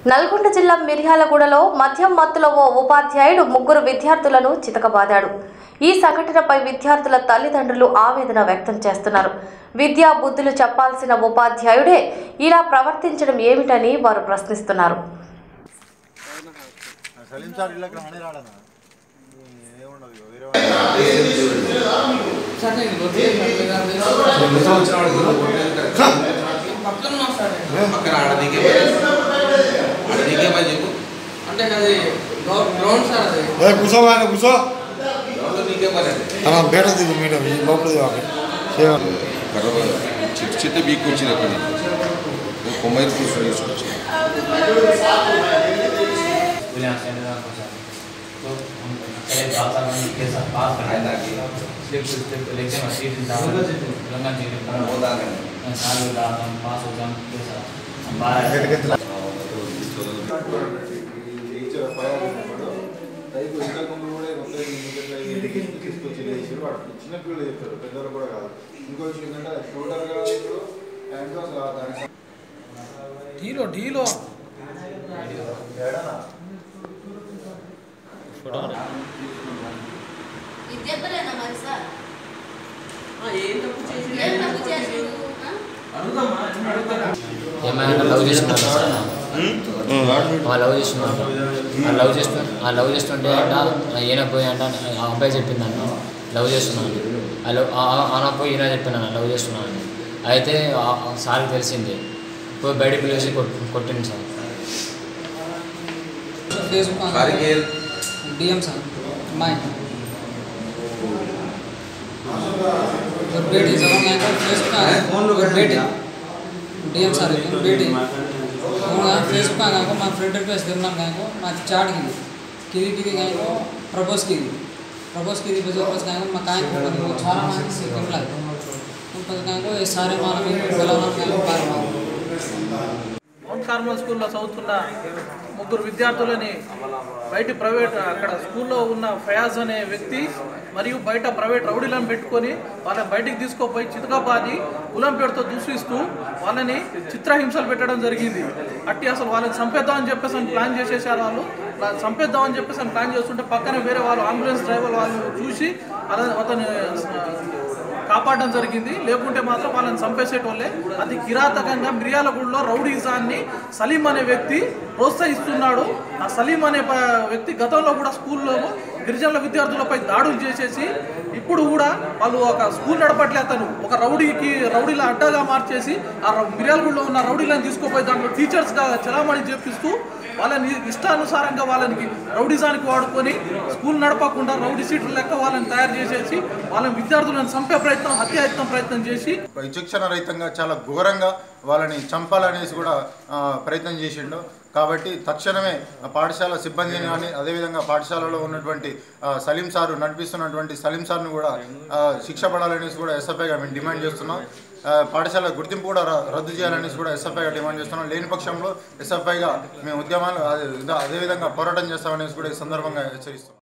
నల్గొండ జిల్లా మిర్యాలగూడలో మద్యం మత్తులో ఓ ఉపాధ్యాయుడు ముగ్గురు విద్యార్థులను చితకబాదాడు ఈ సంఘటనపై విద్యార్థుల తల్లిదండ్రులు ఆవేదన వ్యక్తం చేస్తున్నారు విద్యా బుద్ధులు చెప్పాల్సిన ఉపాధ్యాయుడే ఇలా ప్రవర్తించడం ఏమిటని వారు ప్రశ్నిస్తున్నారు సలీం సార్ ఇళ్ళకి రానే రాడనా ఏముండదు ఇక వేరే వాళ్ళు పక్కన ఆడదిగే ఆడదిగే పని చెప్పు అంటే అది గ్రౌండ్ సార్ అది ఏ కూర్చో ఆయన కూర్చో ఎవరు నీకే పని అంటే అలా బేట దిగు మీడియం ఈ లోపల దిగాలి చేయాలి గర్వ చిట్టు చిట్ట బీక్ వచ్చింది అక్కడ కొమ్మాయి కూర్చొని తీసుకొచ్చి यहाँ से अंदर आपको सर तो हम पहले बात कर रहे के साथ बात कर रहे हैं स्टेप टू स्टेप लेके मशीन डाल गंगा जी ने पढ़ा పోదా కానీ साल हो रहा हम पास हो जाम के साथ हम बारह చిన్నపిల్లలు చెప్తారు పెద్దలు కూడా కాదు ఇంకో విషయం ఏంటంటే టోటల్గా ఇప్పుడు టైంలో అసలు దానికి ఢీలో ఢీలో ఇది దెబ్బలేనా మరి సార్ ఏం తప్పు చేసి ఏం తప్పు చేసిండు ఆ? ఏమైనా లవ్ చేస్తున్నాను సార్ ఆ లవ్ చేస్తున్నాను ఆ లవ్ చేస్తు ఆ లవ్ చేస్తుంటే అంట ఈయన పోయి అంట ఆ అబ్బాయి చెప్పిందంట లవ్ చేస్తున్నాను ఆ లవ్ ఆన పోయి ఈయన చెప్పినాను లవ్ చేస్తున్నాను అయితే ఆ- ఆ సార్కి తెలిసింది పోయి బయట పిలిచి కొట్- కొట్టింది సార్ फेसबुक వారికి डीएम सर माय और बेटी जब मैं को फेसबुक आ फोन लो और बेटी करना डीएम सर है बेटी और फेसबुक आ को मैं फ्रेंड रिक्वेस्ट देना गए को मैं चाट की किरी किरी गए को प्रपोज की प्रपोज की बजे वापस गए को मैं काहे को कर वो छारा मार से कम लाए ऊपर गए को ये सारे माल में गलाना गए को बार बार మౌంట్ కార్మల్ స్కూల్లో చదువుతున్న ముగ్గురు విద్యార్థులని బయట ప్రైవేట్ అక్కడ స్కూల్లో ఉన్న ఫయాజ్ అనే వ్యక్తి మరియు బయట ప్రైవేట్ రౌడీలను పెట్టుకొని వాళ్ళని బయటికి తీసుకోపోయి చితకబాది కులం పేరుతో దూషిస్తూ వాళ్ళని చిత్రహింసలు పెట్టడం జరిగింది అట్టి అసలు వాళ్ళని చంపేద్దామని చెప్పేసి అని ప్లాన్ చేసేసారు వాళ్ళు ప్లా- చంపేద్దామని చెప్పేసి అని ప్లాన్ చేస్తుంటే పక్కన వేరే వాళ్ళు అంబులెన్స్ డ్రైవర్ వాళ్ళు చూసి అలా అతను కాపాడడం జరిగింది లేకుంటే మాత్రం వాళ్ళని చంపేసేటోళ్ళే అతి కిరాతకంగా మిర్యాలగూడలో రౌడీజాన్ని సలీం అనే వ్యక్తి ప్రోత్సహిస్తున్నాడు ఆ సలీం అనే ప- వ్యక్తి గతంలో కూడా స్కూల్లో గిరిజనుల విద్యార్థులపై దాడులు చేసేసి ఇప్పుడు కూడా వాళ్ళు ఒక స్కూల్ నడపట్లే అతను ఒక రౌడీకి రౌడీల అడ్డగా మార్చేసి ఆ రౌ- మిర్యాలగూడలో ఉన్న రౌడీలను తీసుకుపోయి దాంట్లో టీచర్స్గా చలామణి చేపిస్తూ వాళ్ళని ఇష్టానుసారంగా వాళ్ళని రౌడీజానికి వాడుకొని స్కూల్ నడపకుండా రౌడీ సీట్లు లెక్క వాళ్ళని తయారు చేసేసి వాళ్ళని విద్యార్థులను చంపే ప్రయత్నం హత్యాయత్నం ప్రయత్నం చేసి విచక్షణ రహితంగా చాలా ఘోరంగా వాళ్ళని చంపాలనేసి కూడా ఆ, ప్రయత్నం చేసిండు కాబట్టి తక్షణమే ఆ పాఠశాల సిబ్బందిని కానీ అదేవిధంగా పాఠశాలలో ఉన్నటువంటి ఆ, సలీం సారు నడిపిస్తున్నటువంటి సలీం సార్ను కూడా ఆ, శిక్ష పడాలనేసి కూడా ఎస్ఎఫ్ఐగా మేము డిమాండ్ చేస్తున్నాం ఆ, పాఠశాల గుర్తింపు కూడా ర- రద్దు చేయాలనేసి కూడా ఎస్ఎఫ్ఐగా డిమాండ్ చేస్తున్నాం లేని పక్షంలో ఎస్ఎఫ్ఐగా మేము ఉద్యమాలు అదే అదేవిధంగా పోరాటం చేస్తామనేసి కూడా ఈ సందర్భంగా హెచ్చరిస్తున్నాం